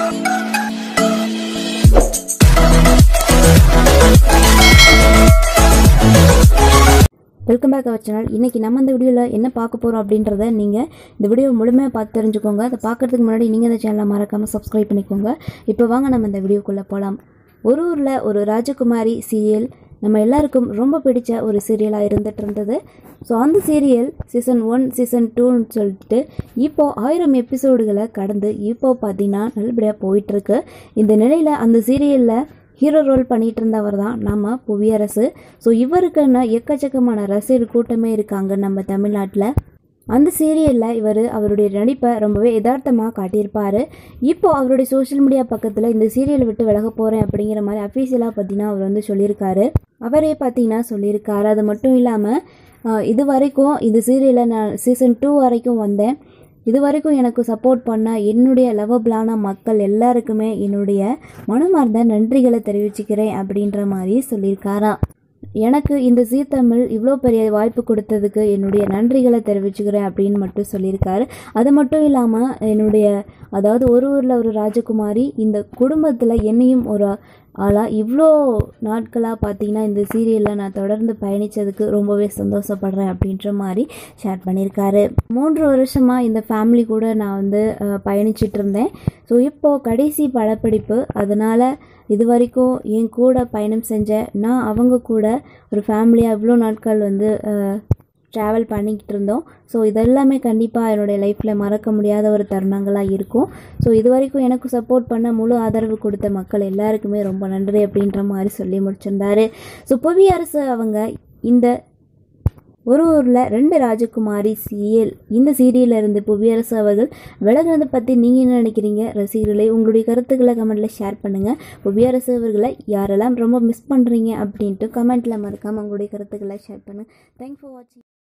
welcome back our channel இன்றைக்கி நம்ம இந்த வீடியோவில் என்ன பார்க்க போகிறோம் அப்படின்றத நீங்கள் இந்த வீடியோ முழுமையாக பார்த்து தெரிஞ்சுக்கோங்க அதை பார்க்குறதுக்கு முன்னாடி நீங்கள் இந்த சேனலை மறக்காமல் சப்ஸ்கிரைப் பண்ணிக்கோங்க இப்போ வாங்க நம்ம இந்த வீடியோக்குள்ளே போகலாம் ஒரு ஊரில் ஒரு ராஜகுமாரி சீரியல் நம்ம எல்லாருக்கும் ரொம்ப பிடிச்ச ஒரு சீரியலாக இருந்துட்டு இருந்தது ஸோ அந்த சீரியல் சீசன் ஒன் சீசன் டூன்னு சொல்லிட்டு இப்போது ஆயிரம் எபிசோடுகளை கடந்து இப்போ பார்த்தீங்கன்னா நல்லபடியாக போயிட்டுருக்கு இந்த நிலையில் அந்த சீரியலில் ஹீரோ ரோல் பண்ணிட்டு இருந்தவர் தான் நம்ம புவியரசு ஸோ இவருக்குன்னு எக்கச்சக்கமான ரசிகர் கூட்டமே இருக்காங்க நம்ம தமிழ்நாட்டில் அந்த சீரியலில் இவர் அவருடைய நடிப்பை ரொம்பவே யதார்த்தமாக காட்டியிருப்பார் இப்போ அவருடைய சோஷியல் மீடியா பக்கத்தில் இந்த சீரியலை விட்டு விலக போகிறேன் அப்படிங்கிற மாதிரி அஃபீஷியலாக பார்த்தீங்கன்னா அவர் வந்து சொல்லியிருக்காரு அவரே பார்த்தீங்கன்னா சொல்லியிருக்காரு அது மட்டும் இல்லாமல் இது வரைக்கும் இந்த சீரியலில் நான் சீசன் டூ வரைக்கும் வந்தேன் இது வரைக்கும் எனக்கு சப்போர்ட் பண்ண என்னுடைய லவபிளான மக்கள் எல்லாருக்குமே என்னுடைய மனமார்ந்த நன்றிகளை தெரிவிச்சுக்கிறேன் அப்படின்ற மாதிரி சொல்லியிருக்காராம் எனக்கு இந்த ஜீ தமிழ் இவ்வளோ பெரிய வாய்ப்பு கொடுத்ததுக்கு என்னுடைய நன்றிகளை தெரிவிச்சுக்கிறேன் அப்படின்னு மட்டும் சொல்லியிருக்காரு அது மட்டும் இல்லாமல் என்னுடைய அதாவது ஒரு ஊரில் ஒரு ராஜகுமாரி இந்த குடும்பத்தில் என்னையும் ஒரு ஆளாக இவ்வளோ நாட்களாக பார்த்தீங்கன்னா இந்த சீரியலில் நான் தொடர்ந்து பயணித்ததுக்கு ரொம்பவே சந்தோஷப்படுறேன் அப்படின்ற மாதிரி ஷேர் பண்ணியிருக்காரு மூன்று வருஷமாக இந்த ஃபேமிலி கூட நான் வந்து அஹ், பயணிச்சிட்டு இருந்தேன் ஸோ இப்போது கடைசி படப்பிடிப்பு அதனால் இது வரைக்கும் என் கூட பயணம் செஞ்ச நான் அவங்க கூட ஒரு ஃபேமிலியாக இவ்வளோ நாட்கள் வந்து ட்ராவல் பண்ணிக்கிட்டு இருந்தோம் ஸோ இதெல்லாமே கண்டிப்பாக என்னுடைய லைஃப்பில் மறக்க முடியாத ஒரு தருணங்களாக இருக்கும் ஸோ இது வரைக்கும் எனக்கு சப்போர்ட் பண்ண முழு ஆதரவு கொடுத்த மக்கள் எல்லாருக்குமே ரொம்ப நன்றி அப்படின்ற மாதிரி சொல்லி முடிச்சிருந்தாரு ஸோ புவி அரசு அவங்க இந்த ஒரு ஊரில் ரெண்டு ராஜகுமாரி சீரியல் இந்த சீரியல்ல இருந்து புவியரசு அவர்கள் விலகினதை பற்றி நீங்கள் என்ன நினைக்கிறீங்க ரசிகர்களே உங்களுடைய கருத்துக்களை கமெண்ட்டில் ஷேர் பண்ணுங்கள் புவியரசு அவர்களை யாரெல்லாம் ரொம்ப மிஸ் பண்ணுறீங்க அப்படின்ட்டு கமெண்ட்டில் மறக்காமல் உங்களுடைய கருத்துக்களை ஷேர் பண்ணுங்கள் தேங்க்ஸ் ஃபார் வாட்சிங்